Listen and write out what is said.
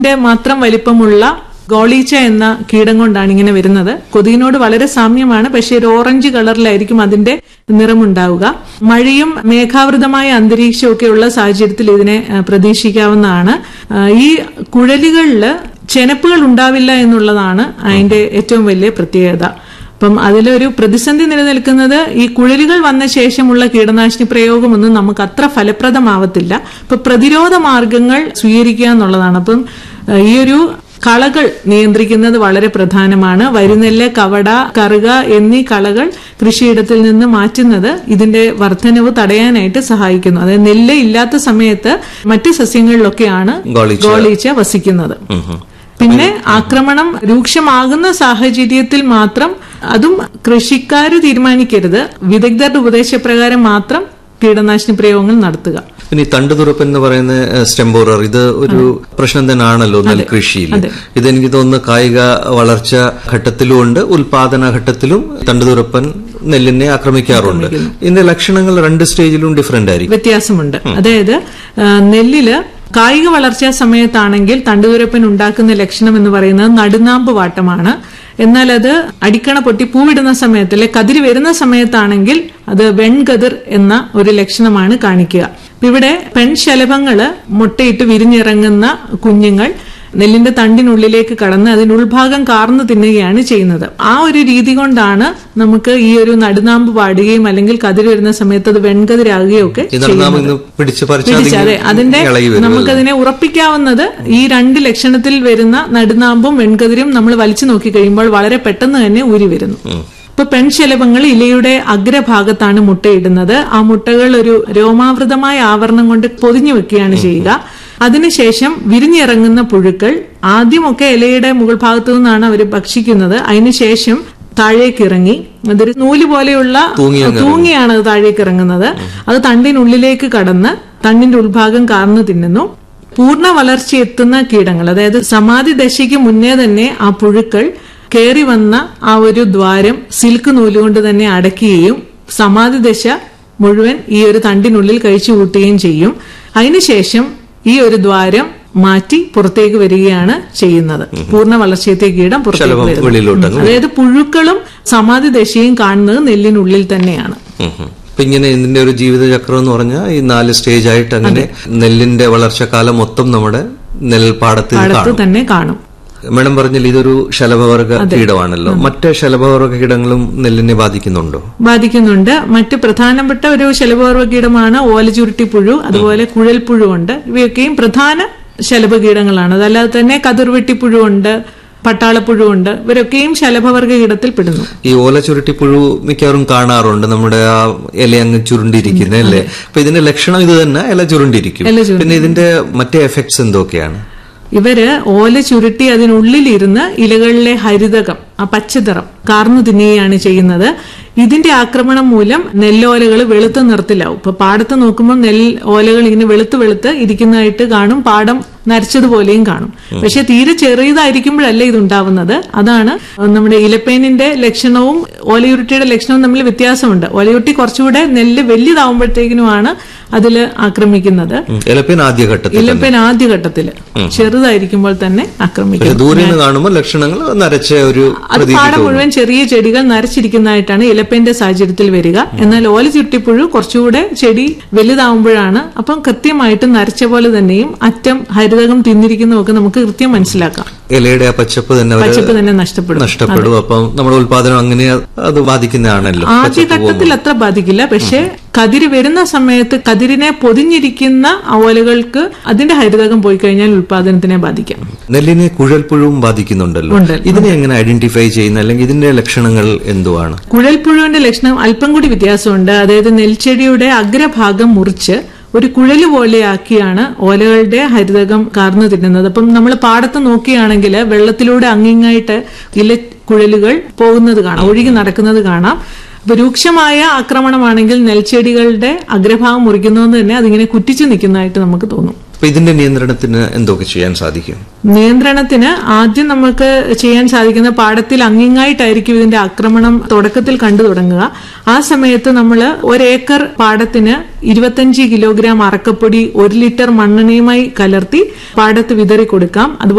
ന്റെ മാത്രം വലിപ്പമുള്ള ഗോളീച്ച എന്ന കീടം കൊണ്ടാണ് ഇങ്ങനെ വരുന്നത് കൊതുകിനോട് വളരെ സാമ്യമാണ് പക്ഷേ ഒരു ഓറഞ്ച് കളറിലായിരിക്കും അതിന്റെ നിറമുണ്ടാവുക മഴയും മേഘാവൃതമായ അന്തരീക്ഷവും ഒക്കെ ഉള്ള സാഹചര്യത്തിൽ ഇതിനെ ആ, പ്രതീക്ഷിക്കാവുന്നതാണ് ആ, ഈ കുഴലുകളിൽ ചെനപ്പുകൾ ഉണ്ടാവില്ല എന്നുള്ളതാണ് അതിന്റെ ഏറ്റവും വലിയ പ്രത്യേകത അപ്പം അതിലൊരു പ്രതിസന്ധി നിലനിൽക്കുന്നത് ഈ കുഴലുകൾ വന്ന ശേഷമുള്ള കീടനാശിനി പ്രയോഗമൊന്നും നമുക്ക് അത്ര ഫലപ്രദമാവത്തില്ല ഇപ്പൊ പ്രതിരോധ മാർഗങ്ങൾ സ്വീകരിക്കുക എന്നുള്ളതാണ് അപ്പം ഏഹ്, ഈ ഒരു കളകൾ നിയന്ത്രിക്കുന്നത് വളരെ പ്രധാനമാണ് വരിനെല്ല് കവട കറുക എന്നീ കളകൾ കൃഷിയിടത്തിൽ നിന്ന് മാറ്റുന്നത് ഇതിന്റെ വർധനവ് തടയാനായിട്ട് സഹായിക്കുന്നു അതായത് നെല്ല് ഇല്ലാത്ത സമയത്ത് മറ്റ് സസ്യങ്ങളിലൊക്കെയാണ് ഗോളീച്ച. ഗോളീച്ച വസിക്കുന്നത് ഉം ഉം. പിന്നെ ആക്രമണം രൂക്ഷമാകുന്ന സാഹചര്യത്തിൽ മാത്രം അതും കൃഷിക്കാർ തീരുമാനിക്കരുത് വിദഗ്ധരുടെ ഉപദേശപ്രകാരം മാത്രം കീടനാശിനി പ്രയോഗങ്ങൾ നടത്തുക ഇനി തണ്ടുതുറപ്പ് എന്ന് പറയുന്ന സ്റ്റെമ്പോറർ ഇത് ഒരു പ്രശ്നം തന്നെയാണല്ലോ നെൽകൃഷിയിൽ ഇതെനിക്ക് തോന്നുന്നു കായിക വളർച്ച ഘട്ടത്തിലും ഉണ്ട് ഉൽപാദന ഘട്ടത്തിലും തണ്ടുതുറപ്പൻ നെല്ലിനെ ആക്രമിക്കാറുണ്ട് ഇതിന്റെ ലക്ഷണങ്ങൾ രണ്ട് സ്റ്റേജിലും ഡിഫറെന്റ് ആയിരിക്കും വ്യത്യാസമുണ്ട് അതായത് ആ, നെല്ലില് കായിക വളർച്ചാ സമയത്താണെങ്കിൽ തണ്ടുതുരപ്പൻ ഉണ്ടാക്കുന്ന ലക്ഷണം എന്ന് പറയുന്നത് നടുനാമ്പ് വാട്ടമാണ് എന്നാൽ അത് അടിക്കണ പൊട്ടി പൂവിടുന്ന സമയത്ത് അല്ലെ കതിര് വരുന്ന സമയത്താണെങ്കിൽ അത് വെൺകതിർ എന്ന ഒരു ലക്ഷണമാണ് കാണിക്കുക ഇപ്പൊ ഇവിടെ പെൺശലഭങ്ങള് മുട്ടയിട്ട് വിരിഞ്ഞിറങ്ങുന്ന കുഞ്ഞുങ്ങൾ നെല്ലിന്റെ തണ്ടിനുള്ളിലേക്ക് കടന്ന് അതിന്റെ ഉൾഭാഗം കാർന്നു തിന്നുകയാണ് ചെയ്യുന്നത് ആ ഒരു രീതി കൊണ്ടാണ് നമുക്ക് ഈ ഒരു നടുനാമ്പ് പാടുകയും അല്ലെങ്കിൽ കതിര് വരുന്ന സമയത്ത് അത് വെൺകതിരാകുകയും ഒക്കെ ഇതാണ് നാം ഇന്ന് പിടിച്ച് പറിച്ചാൽ പിടിച്ച് അതെ അതിന്റെ ഇളകി വരും നമുക്കതിനെ ഉറപ്പിക്കാവുന്നത് ഈ രണ്ട് ലക്ഷണത്തിൽ വരുന്ന നടുനാമ്പും വെൺകതിരും നമ്മൾ വലിച്ചു നോക്കി കഴിയുമ്പോൾ വളരെ പെട്ടെന്ന് തന്നെ ഊരി വരുന്നു ഇപ്പൊ പെൺശലഭങ്ങൾ ഇലയുടെ അഗ്രഭാഗത്താണ് മുട്ടയിടുന്നത് ആ മുട്ടകൾ ഒരു രോമാവൃതമായ ആവരണം കൊണ്ട് പൊതിഞ്ഞു വെക്കുകയാണ് ചെയ്യുക അതിനുശേഷം വിരിഞ്ഞിറങ്ങുന്ന പുഴുക്കൾ ആദ്യമൊക്കെ ഇലയുടെ മുകൾ ഭാഗത്തു നിന്നാണ് അവർ ഭക്ഷിക്കുന്നത് അതിനുശേഷം താഴേക്ക് ഇറങ്ങി അതൊരു നൂല് പോലെയുള്ള തൂങ്ങിയാണ് അത് താഴേക്ക് ഇറങ്ങുന്നത് അത് തണ്ടിനുള്ളിലേക്ക് കടന്ന് തണ്ടിന്റെ ഉൾഭാഗം കാർന്നു തിന്നുന്നു പൂർണ്ണ വളർച്ച എത്തുന്ന കീടങ്ങൾ അതായത് സമാധി ദശയ്ക്ക് മുന്നേ തന്നെ ആ പുഴുക്കൾ കയറി വന്ന ആ ഒരു ദ്വാരം സിൽക്ക് നൂലുകൊണ്ട് തന്നെ അടയ്ക്കുകയും സമാധി ദശ മുഴുവൻ ഈ ഒരു തണ്ടിനുള്ളിൽ കഴിച്ചു കൂട്ടുകയും ചെയ്യും അതിനുശേഷം ഈ ഒരു ദ്വാരം മാറ്റി പുറത്തേക്ക് വരികയാണ് ചെയ്യുന്നത് പൂർണ്ണ വളർച്ചയെത്തിയ കീടം പുറത്തേക്ക് ശലഭം വരുന്നു വെളിയിലോട്ട് അതായത് പുഴുക്കളും സമാധി ദശയും കാണുന്നത് നെല്ലിനുള്ളിൽ തന്നെയാണ് ഉം ഉം. അപ്പൊ ഇങ്ങനെ ഇതിന്റെ ഒരു ജീവിതചക്രം എന്ന് പറഞ്ഞാൽ ഈ നാല് സ്റ്റേജ് ആയിട്ട് അങ്ങനെ നെല്ലിന്റെ വളർച്ചക്കാലം മൊത്തം നമ്മുടെ നെൽപ്പാടത്തിൽ പാടത്ത് കാണും തന്നെ കാണും മേഡം പറഞ്ഞില്ല ഇതൊരു ശലഭവർഗ കീടമാണല്ലോ മറ്റ് ശലഭവർഗ കീടങ്ങളും നെല്ലിനെ ബാധിക്കുന്നുണ്ടോ ബാധിക്കുന്നുണ്ട് മറ്റ് പ്രധാനപ്പെട്ട ഒരു ശലഭോർവ കീടമാണ് ഓലചുരുട്ടിപ്പുഴു അതുപോലെ കുഴൽപ്പുഴു ഉണ്ട് ഇവയൊക്കെയും പ്രധാന ശലഭകീടങ്ങളാണ് അതല്ലാതെ തന്നെ കതിർവെട്ടിപ്പുഴു ഉണ്ട് പട്ടാളപ്പുഴു ഉണ്ട് ഇവരൊക്കെയും ശലഭവർഗ കീടത്തിൽ പെടുന്നു ഈ ഓല ചുരുട്ടിപ്പുഴു മിക്കവാറും കാണാറുണ്ട് നമ്മുടെ ആ ഇല അങ്ങ് ചുരുണ്ടിരിക്കുന്നത് അല്ലേ അപ്പൊ ഇതിന്റെ ലക്ഷണം ഇത് തന്നെ ഇല ചുരുണ്ടിരിക്കും ഇല ചുരുണ്ടി. പിന്നെ ഇതിന്റെ മറ്റേ എഫക്ട്സ് എന്തൊക്കെയാണ് ഇവര് ഓല ചുരുട്ടി അതിനുള്ളിലിരുന്ന് ഇലകളിലെ ഹരിതകം ആ പച്ചനിറം കാർന്നു തിന്നുകയാണ് ചെയ്യുന്നത് ഇതിന്റെ ആക്രമണം മൂലം നെല്ലോലകൾ വെളുത്ത നിറത്തിലാവും ഇപ്പൊ പാടത്ത് നോക്കുമ്പോൾ നെൽ ഓലകൾ ഇങ്ങനെ വെളുത്ത് വെളുത്ത് ഇരിക്കുന്നതായിട്ട് കാണും പാടം നരച്ചതുപോലെയും കാണും പക്ഷെ തീരെ ചെറിയതായിരിക്കുമ്പോഴല്ല ഇത് ഉണ്ടാവുന്നത് അതാണ് നമ്മുടെ ഇലപ്പേനിന്റെ ലക്ഷണവും ഓലയുരുട്ടിയുടെ ലക്ഷണവും തമ്മിൽ വ്യത്യാസമുണ്ട് ഓലയുരുട്ടി കുറച്ചുകൂടെ നെല്ല് വലിയതാവുമ്പോഴത്തേക്കിനുമാണ് അതില് ആക്രമിക്കുന്നത് ഇലപ്പേൻ ആദ്യഘട്ടത്തിൽ ഇലപ്പേൻ ആദ്യഘട്ടത്തില് ചെറുതായിരിക്കുമ്പോൾ തന്നെ ആക്രമിക്കും പക്ഷെ ദൂരെ നിന്ന് കാണുമ്പോൾ ലക്ഷണങ്ങൾ നരച്ച ഒരു അത് പ്രതീതി പാടം തോന്നും മുഴുവൻ ചെറിയ ചെടികൾ നരച്ചിരിക്കുന്നതായിട്ടാണ് ഇലപ്പേന്റെ സാഹചര്യത്തിൽ വരിക എന്നാൽ ഓല ചുട്ടിപ്പുഴു കുറച്ചുകൂടെ ചെടി വലുതാവുമ്പോഴാണ് അപ്പം കൃത്യമായിട്ട് നരച്ച പോലെ തന്നെയും അറ്റം ഹരിതകം തിന്നിരിക്കുന്നതൊക്കെ നമുക്ക് കൃത്യം മനസ്സിലാക്കാം ഇലയുടെ ആ പച്ചപ്പ് തന്നെ അവര് പച്ചപ്പ് തന്നെ നഷ്ടപ്പെടും നഷ്ടപ്പെടും അപ്പം നമ്മുടെ ഉൽപാദനം അങ്ങനെ അത് ബാധിക്കുന്നതാണല്ലോ ആദ്യഘട്ടത്തിൽ അത്ര ബാധിക്കില്ല പക്ഷെ കതിര് വരുന്ന സമയത്ത് കതിരിനെ പൊതിഞ്ഞിരിക്കുന്ന ഓലകൾക്ക് അതിന്റെ ഹരിതകം പോയി കഴിഞ്ഞാൽ ഉൽപാദനത്തിനെ ബാധിക്കാം നെല്ലിനെ കുഴൽപ്പുഴുവും ബാധിക്കുന്നുണ്ടല്ലോ ഉണ്ട്. ഇതിനെ എങ്ങനെ ഐഡന്റിഫൈ ചെയ്യുന്ന അല്ലെങ്കിൽ ഇതിന്റെ ലക്ഷണങ്ങൾ എന്തുവാണ് കുഴൽപ്പുഴുവിന്റെ ലക്ഷണം അല്പം കൂടി വ്യത്യാസമുണ്ട് അതായത് നെൽച്ചെടിയുടെ അഗ്രഭാഗം മുറിച്ച് ഒരു കുഴല് പോലെയാക്കിയാണ് ഓലകളുടെ ഹരിതകം കാർന്നു തിന്നുന്നത് അപ്പം നമ്മൾ പാടത്ത് നോക്കുകയാണെങ്കിൽ വെള്ളത്തിലൂടെ അങ്ങിങ്ങായിട്ട് ഇല കുഴലുകൾ പോകുന്നത് കാണാം ഒഴുകി നടക്കുന്നത് കാണാം അപ്പൊ രൂക്ഷമായ ആക്രമണമാണെങ്കിൽ നെൽച്ചെടികളുടെ അഗ്രഭാഗം മുറിക്കുന്നതെന്ന് തന്നെ അതിങ്ങനെ കുറ്റിച്ചു നിൽക്കുന്നതായിട്ട് നമുക്ക് തോന്നും അപ്പൊ ഇതിന്റെ നിയന്ത്രണത്തിന് എന്തൊക്കെ ചെയ്യാൻ സാധിക്കും നിയന്ത്രണത്തിന് ആദ്യം നമുക്ക് ചെയ്യാൻ സാധിക്കുന്ന പാടത്തിൽ അങ്ങിങ്ങായിട്ടായിരിക്കും ഇതിന്റെ ആക്രമണം തുടക്കത്തിൽ കണ്ടു തുടങ്ങുക ആ സമയത്ത് നമ്മൾ ഒരേക്കർ പാടത്തിന് ഇരുപത്തഞ്ച് കിലോഗ്രാം അറക്കപ്പൊടി ഒരു ലിറ്റർ മണ്ണെണ്ണയുമായി കലർത്തി പാടത്ത് വിതറി കൊടുക്കാം അതുപോലെ